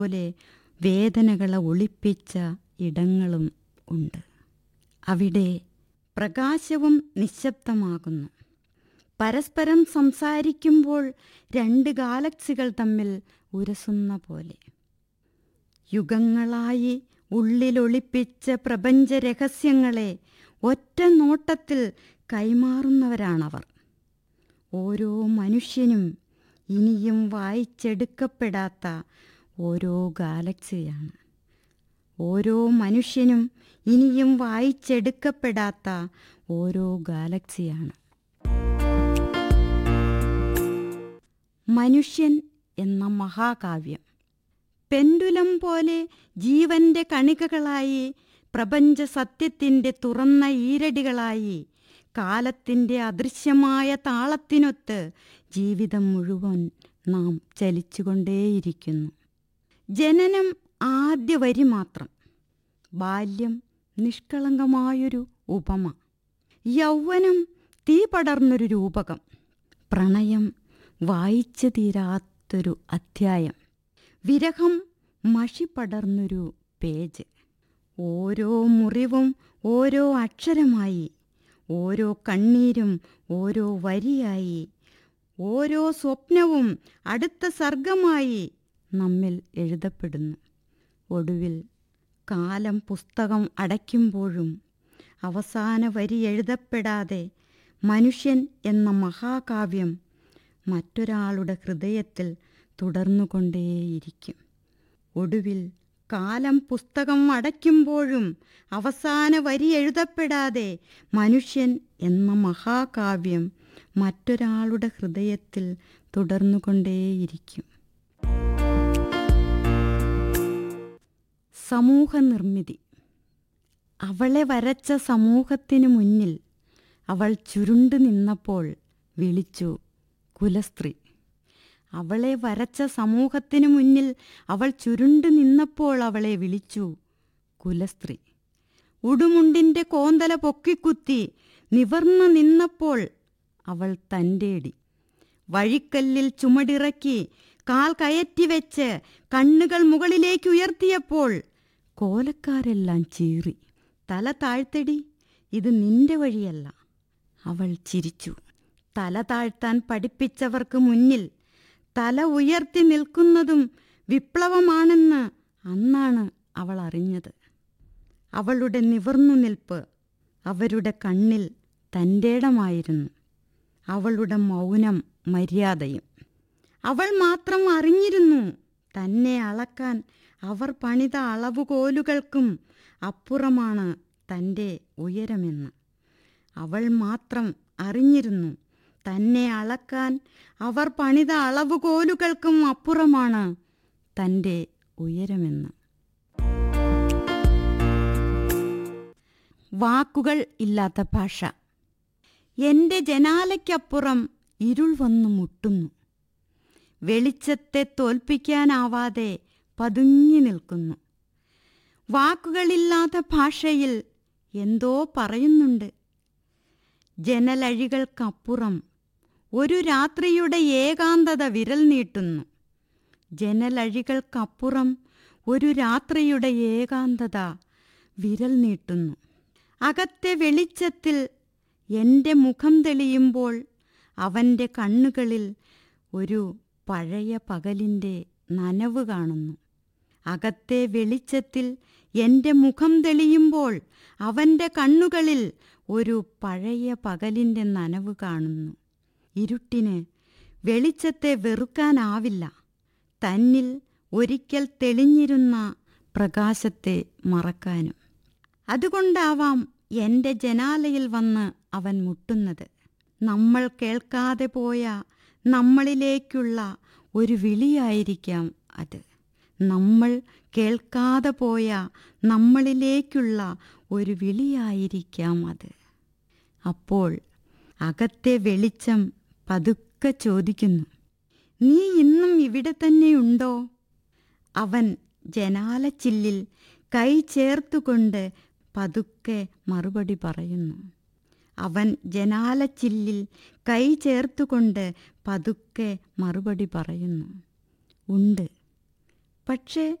പോലെ വേദനകളെ ഒളിപ്പിച്ച ഇടങ്ങളും ഉണ്ട് അവിടെ പ്രകാശവും നിശബ്ദമാകുന്നു പരസ്പരം സംസാരിക്കുമ്പോൾ രണ്ട് ഗാലക്സികൾ തമ്മിൽ ഉരസുന്ന പോലെ യുഗങ്ങളായി ഉള്ളിലൊളിപ്പിച്ച പ്രപഞ്ച രഹസ്യങ്ങളെ ഒറ്റ നോട്ടത്തിൽ കൈമാറുന്നവരാണവർ ഓരോ മനുഷ്യനും ഇനിയും വായിച്ചെടുക്കപ്പെടാത്ത ഓരോ ഗാലക്സിയാണ് ഓരോ മനുഷ്യനും ഇനിയും വായിച്ചെടുക്കപ്പെടാത്ത ഓരോ ഗാലക്സിയാണ് മനുഷ്യൻ എന്ന മഹാകാവ്യം പെൻഡുലം പോലെ ജീവന്റെ കണികകളായി പ്രപഞ്ച സത്യത്തിൻ്റെ തുറന്ന ഈരടികളായി കാലത്തിൻ്റെ അദൃശ്യമായ താളത്തിനൊത്ത് ജീവിതം മുഴുവൻ നാം ചലിച്ചുകൊണ്ടേയിരിക്കുന്നു ജനനം ആദ്യ വരി മാത്രം ബാല്യം നിഷ്കളങ്കമായൊരു ഉപമ യൗവനം തീ പടർന്നൊരു രൂപകം പ്രണയം വായിച്ചു തീരാത്തൊരു അധ്യായം വിരഹം മഷി പടർന്നൊരു പേജ് ഓരോ മുറിവും ഓരോ അക്ഷരമായി ഓരോ കണ്ണീരും ഓരോ വരിയായി ഓരോ സ്വപ്നവും അടുത്ത സർഗമായി നമ്മിൽ എഴുതപ്പെടുന്നു ഒടുവിൽ കാലം പുസ്തകം അടയ്ക്കുമ്പോഴും അവസാന വരി എഴുതപ്പെടാതെ മനുഷ്യൻ എന്ന മഹാകാവ്യം മറ്റൊരാളുടെ ഹൃദയത്തിൽ തുടർന്നുകൊണ്ടേയിരിക്കും ഒടുവിൽ കാലം പുസ്തകം അടയ്ക്കുമ്പോഴും അവസാന വരി എഴുതപ്പെടാതെ മനുഷ്യൻ എന്ന മഹാകാവ്യം മറ്റൊരാളുടെ ഹൃദയത്തിൽ തുടർന്നുകൊണ്ടേയിരിക്കും സമൂഹ നിർമ്മിതി അവളെ വരച്ച സമൂഹത്തിനു മുന്നിൽ അവൾ ചുരുണ്ടു നിന്നപ്പോൾ വിളിച്ചു കുലസ്ത്രീ അവളെ വരച്ച സമൂഹത്തിനു മുന്നിൽ അവൾ ചുരുണ്ടു നിന്നപ്പോൾ അവളെ വിളിച്ചു കുലസ്ത്രീ ഉടുമുണ്ടിൻ്റെ കോന്തല പൊക്കിക്കുത്തി നിവർന്നു നിന്നപ്പോൾ അവൾ തൻ്റേടി വഴിക്കല്ലിൽ ചുമടിറക്കി കാൽ കയറ്റി വെച്ച് കണ്ണുകൾ മുകളിലേക്ക് ഉയർത്തിയപ്പോൾ കോലക്കാരെല്ലാം ചീറി തല താഴ്ത്തടി ഇത് നിന്റെ വഴിയല്ല അവൾ ചിരിച്ചു തല താഴ്ത്താൻ പഠിപ്പിച്ചവർക്ക് മുന്നിൽ തല ഉയർത്തി നിൽക്കുന്നതും വിപ്ലവമാണെന്ന് അന്നാണ് അവൾ അറിഞ്ഞത് അവളുടെ നിവർന്നു നിൽപ്പ് അവരുടെ കണ്ണിൽ തൻ്റേടമായിരുന്നു അവളുടെ മൗനം മര്യാദയും അവൾ മാത്രം അറിഞ്ഞിരുന്നു തന്നെ അളക്കാൻ അവർ പണിത അളവുകോലുകൾക്കും അപ്പുറമാണ് തൻ്റെ ഉയരമെന്ന് അവൾ മാത്രം അറിഞ്ഞിരുന്നു തന്നെ അളക്കാൻ അവർ പണിത അളവുകോലുകൾക്കും അപ്പുറമാണ് തൻ്റെ ഉയരമെന്ന് വാക്കുകൾ ഇല്ലാത്ത ഭാഷ എൻ്റെ ജനാലയ്ക്കപ്പുറം ഇരുൾ വന്നു മുട്ടുന്നു വെളിച്ചത്തെ തോൽപ്പിക്കാനാവാതെ പതുങ്ങി നിൽക്കുന്നു വാക്കുകളില്ലാത്ത ഭാഷയിൽ എന്തോ പറയുന്നുണ്ട് ജനലഴികൾക്കപ്പുറം ഒരു രാത്രിയുടെ ഏകാന്തത വിരൽ നീട്ടുന്നു ജനലഴികൾക്കപ്പുറം ഒരു രാത്രിയുടെ ഏകാന്തത വിരൽ നീട്ടുന്നു അകത്തെ വെളിച്ചത്തിൽ എൻ്റെ മുഖം തെളിയുമ്പോൾ അവൻ്റെ കണ്ണുകളിൽ ഒരു പഴയ പകലിൻ്റെ നനവ് കാണുന്നു അകത്തെ വെളിച്ചത്തിൽ എൻ്റെ മുഖം തെളിയുമ്പോൾ അവൻ്റെ കണ്ണുകളിൽ ഒരു പഴയ പകലിൻ്റെ നനവ് കാണുന്നു ഇരുട്ടിന് വെളിച്ചത്തെ വെറുക്കാനാവില്ല തന്നിൽ ഒരിക്കൽ തെളിഞ്ഞിരുന്ന പ്രകാശത്തെ മറക്കാനും അതുകൊണ്ടാവാം എൻ്റെ ജനാലയിൽ വന്ന് അവൻ മുട്ടുന്നത് നമ്മൾ കേൾക്കാതെ പോയ നമ്മളിലേക്കുള്ള ഒരു വിളിയായിരിക്കാം അത് നമ്മൾ കേൾക്കാതെ പോയ നമ്മളിലേക്കുള്ള ഒരു വിളിയായിരിക്കാം അത് അപ്പോൾ അകത്തെ വെളിച്ചം പതുക്കെ ചോദിക്കുന്നു നീ ഇന്നും ഇവിടെ തന്നെയുണ്ടോ അവൻ ജനാലച്ചില്ലിൽ കൈ ചേർത്തുകൊണ്ട് പതുക്കെ മറുപടി പറയുന്നു അവൻ ജനാലച്ചില്ലിൽ കൈ ചേർത്തുകൊണ്ട് പതുക്കെ മറുപടി പറയുന്നു ഉണ്ട് പക്ഷേ